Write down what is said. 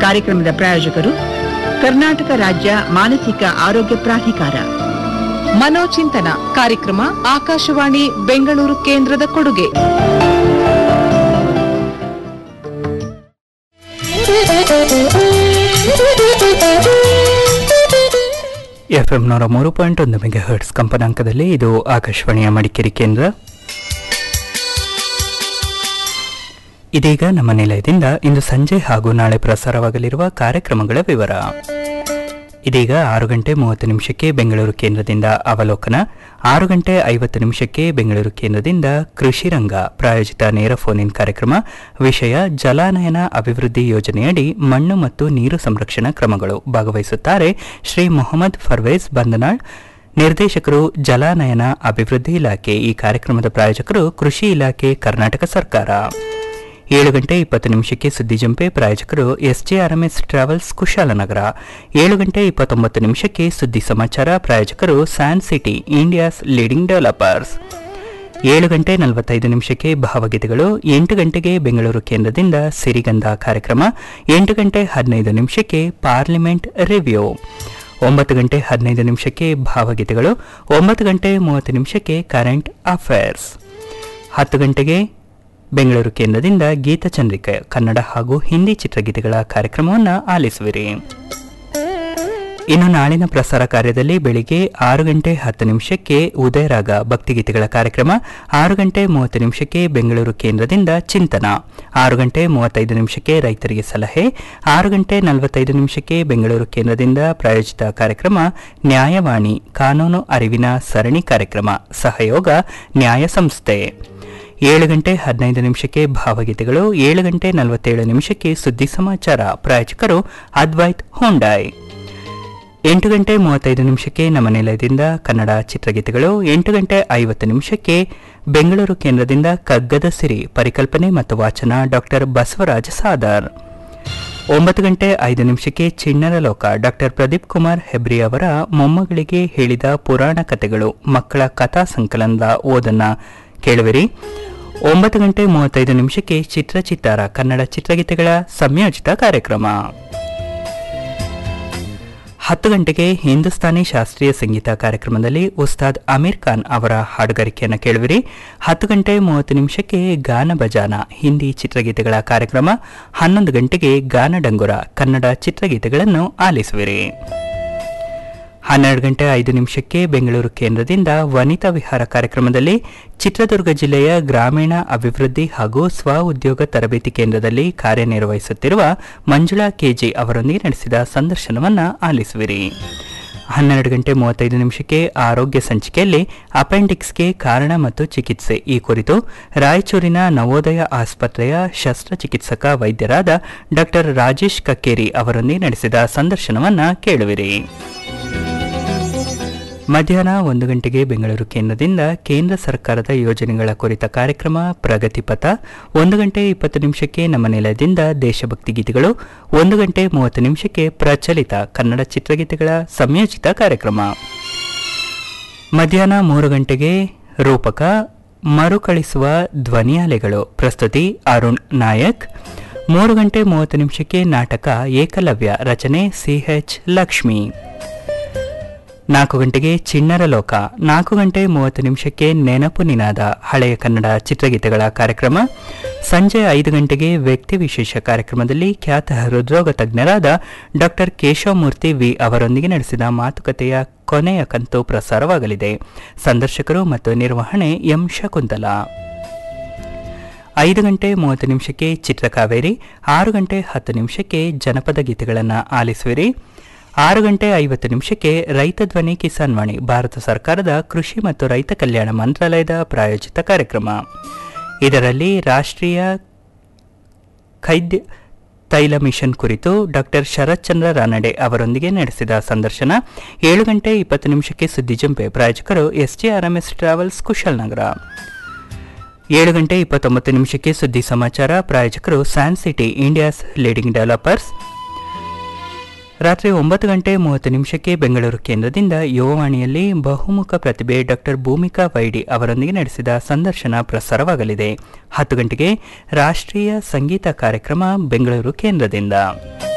ಕಾರ್ಯಕ್ರಮದ ಪ್ರಾಯೋಜಕರು ಕರ್ನಾಟಕ ರಾಜ್ಯ ಮಾನಸಿಕ ಆರೋಗ್ಯ ಪ್ರಾಧಿಕಾರ ಮನೋಚಿಂತನ ಕಾರ್ಯಕ್ರಮ ಆಕಾಶವಾಣಿ ಬೆಂಗಳೂರು ಕೇಂದ್ರದ ಕೊಡುಗೆ ಎಫ್ಎಂ ನೂರ ಮೂರು ಪಾಯಿಂಟ್ ಒಂದು ಮೆಗಾ ಹರ್ಟ್ಸ್ ಕಂಪನಾಂಕದಲ್ಲಿ ಇದು ಆಕಾಶವಾಣಿಯ ಮಡಿಕೇರಿ ಕೇಂದ್ರ ಇದೀಗ ನಮ್ಮ ನಿಲಯದಿಂದ ಇಂದು ಸಂಜೆ ಹಾಗೂ ನಾಳೆ ಪ್ರಸಾರವಾಗಲಿರುವ ಕಾರ್ಯಕ್ರಮಗಳ ವಿವರ ಇದೀಗ ಆರು ಗಂಟೆ ಮೂವತ್ತು ನಿಮಿಷಕ್ಕೆ ಬೆಂಗಳೂರು ಕೇಂದ್ರದಿಂದ ಅವಲೋಕನ ಆರು ಗಂಟೆ ಐವತ್ತು ನಿಮಿಷಕ್ಕೆ ಬೆಂಗಳೂರು ಕೇಂದ್ರದಿಂದ ಕೃಷಿ ರಂಗ ಪ್ರಾಯೋಜಿತ ನೇರ ಫೋನ್ ಇನ್ ಕಾರ್ಯಕ್ರಮ ವಿಷಯ ಜಲಾನಯನ ಅಭಿವೃದ್ಧಿ ಯೋಜನೆಯಡಿ ಮಣ್ಣು ಮತ್ತು ನೀರು ಸಂರಕ್ಷಣಾ ಕ್ರಮಗಳು ಭಾಗವಹಿಸುತ್ತಾರೆ ಶ್ರೀ ಮೊಹಮ್ಮದ್ ಫರ್ವೇಜ್ ಬಂದನಾಳ್ ನಿರ್ದೇಶಕರು ಜಲಾನಯನ ಅಭಿವೃದ್ಧಿ ಇಲಾಖೆ ಈ ಕಾರ್ಯಕ್ರಮದ ಪ್ರಾಯೋಜಕರು ಕೃಷಿ ಇಲಾಖೆ ಕರ್ನಾಟಕ ಸರ್ಕಾರ ಏಳು ಗಂಟೆ ಇಪ್ಪತ್ತು ನಿಮಿಷಕ್ಕೆ ಸುದ್ದಿ ಜಂಪೆ ಪ್ರಾಯೋಜಕರು ಎಸ್ಜೆಆರ್ಎಂಎಸ್ ಟ್ರಾವೆಲ್ಸ್ ಕುಶಾಲನಗರ ಏಳು ಗಂಟೆ ಇಪ್ಪತ್ತೊಂಬತ್ತು ನಿಮಿಷಕ್ಕೆ ಸುದ್ದಿ ಸಮಾಚಾರ ಪ್ರಾಯೋಜಕರು San City India's leading developers ಏಳು ಗಂಟೆ ನಲವತ್ತೈದು ನಿಮಿಷಕ್ಕೆ ಭಾವಗೀತೆಗಳು ಎಂಟು ಗಂಟೆಗೆ ಬೆಂಗಳೂರು ಕೇಂದ್ರದಿಂದ ಸಿರಿಗಂಧ ಕಾರ್ಯಕ್ರಮ ಎಂಟು ಗಂಟೆ ಹದಿನೈದು ನಿಮಿಷಕ್ಕೆ ಪಾರ್ಲಿಮೆಂಟ್ ರಿವ್ಯೂ ಒಂಬತ್ತು ಗಂಟೆ ಹದಿನೈದು ನಿಮಿಷಕ್ಕೆ ಭಾವಗೀತೆಗಳು ಒಂಬತ್ತು ಗಂಟೆ ಮೂವತ್ತು ನಿಮಿಷಕ್ಕೆ ಕರೆಂಟ್ ಅಫೇರ್ಸ್ ಹತ್ತು ಗಂಟೆಗೆ ಬೆಂಗಳೂರು ಕೇಂದ್ರದಿಂದ ಗೀತಚಂದ್ರಿಕೆ ಕನ್ನಡ ಹಾಗೂ ಹಿಂದಿ ಚಿತ್ರಗೀತೆಗಳ ಕಾರ್ಯಕ್ರಮವನ್ನು ಆಲಿಸುವಿರಿ ಇನ್ನು ನಾಳಿನ ಪ್ರಸಾರ ಕಾರ್ಯದಲ್ಲಿ ಬೆಳಿಗ್ಗೆ ಆರು ಗಂಟೆ ಹತ್ತು ನಿಮಿಷಕ್ಕೆ ಉದಯರಾಗ ಭಕ್ತಿಗೀತೆಗಳ ಕಾರ್ಯಕ್ರಮ ಆರು ಗಂಟೆ ಮೂವತ್ತು ನಿಮಿಷಕ್ಕೆ ಬೆಂಗಳೂರು ಕೇಂದ್ರದಿಂದ ಚಿಂತನ ಆರು ಗಂಟೆ ಮೂವತ್ತೈದು ನಿಮಿಷಕ್ಕೆ ರೈತರಿಗೆ ಸಲಹೆ ಆರು ಗಂಟೆ ನಲವತ್ತೈದು ನಿಮಿಷಕ್ಕೆ ಬೆಂಗಳೂರು ಕೇಂದ್ರದಿಂದ ಪ್ರಾಯೋಜಿತ ಕಾರ್ಯಕ್ರಮ ನ್ಯಾಯವಾಣಿ ಕಾನೂನು ಅರಿವಿನ ಸರಣಿ ಕಾರ್ಯಕ್ರಮ ಸಹಯೋಗ ನ್ಯಾಯ ಸಂಸ್ಥೆ ಏಳು ಗಂಟೆ ಹದಿನೈದು ನಿಮಿಷಕ್ಕೆ ಭಾವಗೀತೆಗಳು ಏಳು ಗಂಟೆ ನಲವತ್ತೇಳು ನಿಮಿಷಕ್ಕೆ ಸುದ್ದಿ ಸಮಾಚಾರ ಪ್ರಾಯೋಜಕರು ಅದ್ವೈತ್ ಹೊಂಡಾಯ್ ಎಂಟು ಗಂಟೆ ಮೂವತ್ತೈದು ನಿಮಿಷಕ್ಕೆ ನಮ್ಮ ನಿಲಯದಿಂದ ಕನ್ನಡ ಚಿತ್ರಗೀತೆಗಳು ಎಂಟು ಗಂಟೆ ಐವತ್ತು ನಿಮಿಷಕ್ಕೆ ಬೆಂಗಳೂರು ಕೇಂದ್ರದಿಂದ ಕಗ್ಗದ ಸಿರಿ ಪರಿಕಲ್ಪನೆ ಮತ್ತು ವಾಚನ ಡಾಕ್ಟರ್ ಬಸವರಾಜ ಸಾದಾರ್ ಒಂಬತ್ತು ಗಂಟೆ ಐದು ನಿಮಿಷಕ್ಕೆ ಚಿಣ್ಣರ ಲೋಕ ಡಾಕ್ಟರ್ ಪ್ರದೀಪ್ ಕುಮಾರ್ ಹೆಬ್ರಿ ಅವರ ಮೊಮ್ಮಗಳಿಗೆ ಹೇಳಿದ ಪುರಾಣ ಕಥೆಗಳು ಮಕ್ಕಳ ಕಥಾ ಸಂಕಲನದ ಓದನ್ನ ಕೇಳುವಿರಿ ಒಂಬತ್ತು ಗಂಟೆ ಮೂವತ್ತೈದು ನಿಮಿಷಕ್ಕೆ ಚಿತ್ರಚಿತ್ತಾರ ಕನ್ನಡ ಚಿತ್ರಗೀತೆಗಳ ಸಂಯೋಜಿತ ಕಾರ್ಯಕ್ರಮ ಹತ್ತು ಗಂಟೆಗೆ ಹಿಂದೂಸ್ತಾನಿ ಶಾಸ್ತ್ರೀಯ ಸಂಗೀತ ಕಾರ್ಯಕ್ರಮದಲ್ಲಿ ಉಸ್ತಾದ್ ಅಮೀರ್ ಖಾನ್ ಅವರ ಹಾಡುಗಾರಿಕೆಯನ್ನು ಕೇಳುವಿರಿ ಹತ್ತು ಗಂಟೆ ಮೂವತ್ತು ನಿಮಿಷಕ್ಕೆ ಗಾನ ಬಜಾನ ಹಿಂದಿ ಚಿತ್ರಗೀತೆಗಳ ಕಾರ್ಯಕ್ರಮ ಹನ್ನೊಂದು ಗಂಟೆಗೆ ಗಾನ ಡಂಗುರ ಕನ್ನಡ ಚಿತ್ರಗೀತೆಗಳನ್ನು ಆಲಿಸುವಿರಿ ಹನ್ನೆರಡು ಗಂಟೆ ಐದು ನಿಮಿಷಕ್ಕೆ ಬೆಂಗಳೂರು ಕೇಂದ್ರದಿಂದ ವನಿತಾ ವಿಹಾರ ಕಾರ್ಯಕ್ರಮದಲ್ಲಿ ಚಿತ್ರದುರ್ಗ ಜಿಲ್ಲೆಯ ಗ್ರಾಮೀಣ ಅಭಿವೃದ್ಧಿ ಹಾಗೂ ಸ್ವ ಉದ್ಯೋಗ ತರಬೇತಿ ಕೇಂದ್ರದಲ್ಲಿ ಕಾರ್ಯನಿರ್ವಹಿಸುತ್ತಿರುವ ಮಂಜುಳಾ ಕೆಜಿ ಅವರೊಂದಿಗೆ ನಡೆಸಿದ ಸಂದರ್ಶನವನ್ನು ಆಲಿಸುವಿರಿ ಹನ್ನೆರಡು ಗಂಟೆ ಮೂವತ್ತೈದು ನಿಮಿಷಕ್ಕೆ ಆರೋಗ್ಯ ಸಂಚಿಕೆಯಲ್ಲಿ ಅಪೆಂಡಿಕ್ಸ್ಗೆ ಕಾರಣ ಮತ್ತು ಚಿಕಿತ್ಸೆ ಈ ಕುರಿತು ರಾಯಚೂರಿನ ನವೋದಯ ಆಸ್ಪತ್ರೆಯ ಶಸ್ತ್ರಚಿಕಿತ್ಸಕ ವೈದ್ಯರಾದ ಡಾಕ್ಟರ್ ರಾಜೇಶ್ ಕಕ್ಕೇರಿ ಅವರೊಂದಿಗೆ ನಡೆಸಿದ ಸಂದರ್ಶನವನ್ನು ಕೇಳುವಿರಿ ಮಧ್ಯಾಹ್ನ ಒಂದು ಗಂಟೆಗೆ ಬೆಂಗಳೂರು ಕೇಂದ್ರದಿಂದ ಕೇಂದ್ರ ಸರ್ಕಾರದ ಯೋಜನೆಗಳ ಕುರಿತ ಕಾರ್ಯಕ್ರಮ ಪ್ರಗತಿಪಥ ಒಂದು ಗಂಟೆ ಇಪ್ಪತ್ತು ನಿಮಿಷಕ್ಕೆ ನಮ್ಮ ನಿಲಯದಿಂದ ದೇಶಭಕ್ತಿ ಗೀತೆಗಳು ಒಂದು ಗಂಟೆ ಮೂವತ್ತು ನಿಮಿಷಕ್ಕೆ ಪ್ರಚಲಿತ ಕನ್ನಡ ಚಿತ್ರಗೀತೆಗಳ ಸಂಯೋಜಿತ ಕಾರ್ಯಕ್ರಮ ಮಧ್ಯಾಹ್ನ ಮೂರು ಗಂಟೆಗೆ ರೂಪಕ ಮರುಕಳಿಸುವ ಧ್ವನಿಯಾಲೆಗಳು ಪ್ರಸ್ತುತಿ ಅರುಣ್ ನಾಯಕ್ ಮೂರು ಗಂಟೆ ಮೂವತ್ತು ನಿಮಿಷಕ್ಕೆ ನಾಟಕ ಏಕಲವ್ಯ ರಚನೆ ಸಿಎಚ್ ಲಕ್ಷ್ಮಿ ನಾಲ್ಕು ಗಂಟೆಗೆ ಚಿಣ್ಣರ ಲೋಕ ನಾಲ್ಕು ಗಂಟೆ ಮೂವತ್ತು ನಿಮಿಷಕ್ಕೆ ನೆನಪು ನಿನಾದ ಹಳೆಯ ಕನ್ನಡ ಚಿತ್ರಗೀತೆಗಳ ಕಾರ್ಯಕ್ರಮ ಸಂಜೆ ಐದು ಗಂಟೆಗೆ ವ್ಯಕ್ತಿ ವಿಶೇಷ ಕಾರ್ಯಕ್ರಮದಲ್ಲಿ ಖ್ಯಾತ ಹೃದ್ರೋಗ ತಜ್ಞರಾದ ಡಾಕ್ಟರ್ ಕೇಶವಮೂರ್ತಿ ವಿ ಅವರೊಂದಿಗೆ ನಡೆಸಿದ ಮಾತುಕತೆಯ ಕೊನೆಯ ಕಂತು ಪ್ರಸಾರವಾಗಲಿದೆ ಸಂದರ್ಶಕರು ಮತ್ತು ನಿರ್ವಹಣೆ ಎಂ ಶಕುಂತಲಾ ಐದು ಗಂಟೆ ಮೂವತ್ತು ನಿಮಿಷಕ್ಕೆ ಚಿತ್ರಕಾವೇರಿ ಆರು ಗಂಟೆ ಹತ್ತು ನಿಮಿಷಕ್ಕೆ ಜನಪದ ಗೀತೆಗಳನ್ನು ಆಲಿಸುವಿರಿ ಆರು ಗಂಟೆ ಐವತ್ತು ನಿಮಿಷಕ್ಕೆ ರೈತ ಧ್ವನಿ ಕಿಸಾನ್ ವಾಣಿ ಭಾರತ ಸರ್ಕಾರದ ಕೃಷಿ ಮತ್ತು ರೈತ ಕಲ್ಯಾಣ ಮಂತ್ರಾಲಯದ ಪ್ರಾಯೋಜಿತ ಕಾರ್ಯಕ್ರಮ ಇದರಲ್ಲಿ ರಾಷ್ಟ್ರೀಯ ಖೈದ್ಯ ತೈಲ ಮಿಷನ್ ಕುರಿತು ಡಾಕ್ಟರ್ ಶರತ್ ಚಂದ್ರ ರಾನಡೆ ಅವರೊಂದಿಗೆ ನಡೆಸಿದ ಸಂದರ್ಶನ ಏಳು ಗಂಟೆ ಇಪ್ಪತ್ತು ನಿಮಿಷಕ್ಕೆ ಸುದ್ದಿ ಜಂಪೆ ಪ್ರಾಯೋಜಕರು ಎಸ್ಜೆಆರ್ಎಂಎಸ್ ಟ್ರಾವೆಲ್ಸ್ ಕುಶಾಲನಗರ ಏಳು ಗಂಟೆ ಇಪ್ಪತ್ತೊಂಬತ್ತು ನಿಮಿಷಕ್ಕೆ ಸುದ್ದಿ ಸಮಾಚಾರ ಪ್ರಾಯೋಜಕರು San City India's leading developers ರಾತ್ರಿ ಒಂಬತ್ತು ಗಂಟೆ ಮೂವತ್ತು ನಿಮಿಷಕ್ಕೆ ಬೆಂಗಳೂರು ಕೇಂದ್ರದಿಂದ ಯುವವಾಣಿಯಲ್ಲಿ ಬಹುಮುಖ ಪ್ರತಿಭೆ ಡಾಕ್ಟರ್ ಭೂಮಿಕಾ ವೈಡಿ ಅವರೊಂದಿಗೆ ನಡೆಸಿದ ಸಂದರ್ಶನ ಪ್ರಸಾರವಾಗಲಿದೆ ಹತ್ತು ಗಂಟೆಗೆ ರಾಷ್ಟ್ರೀಯ ಸಂಗೀತ ಕಾರ್ಯಕ್ರಮ ಬೆಂಗಳೂರು ಕೇಂದ್ರದಿಂದ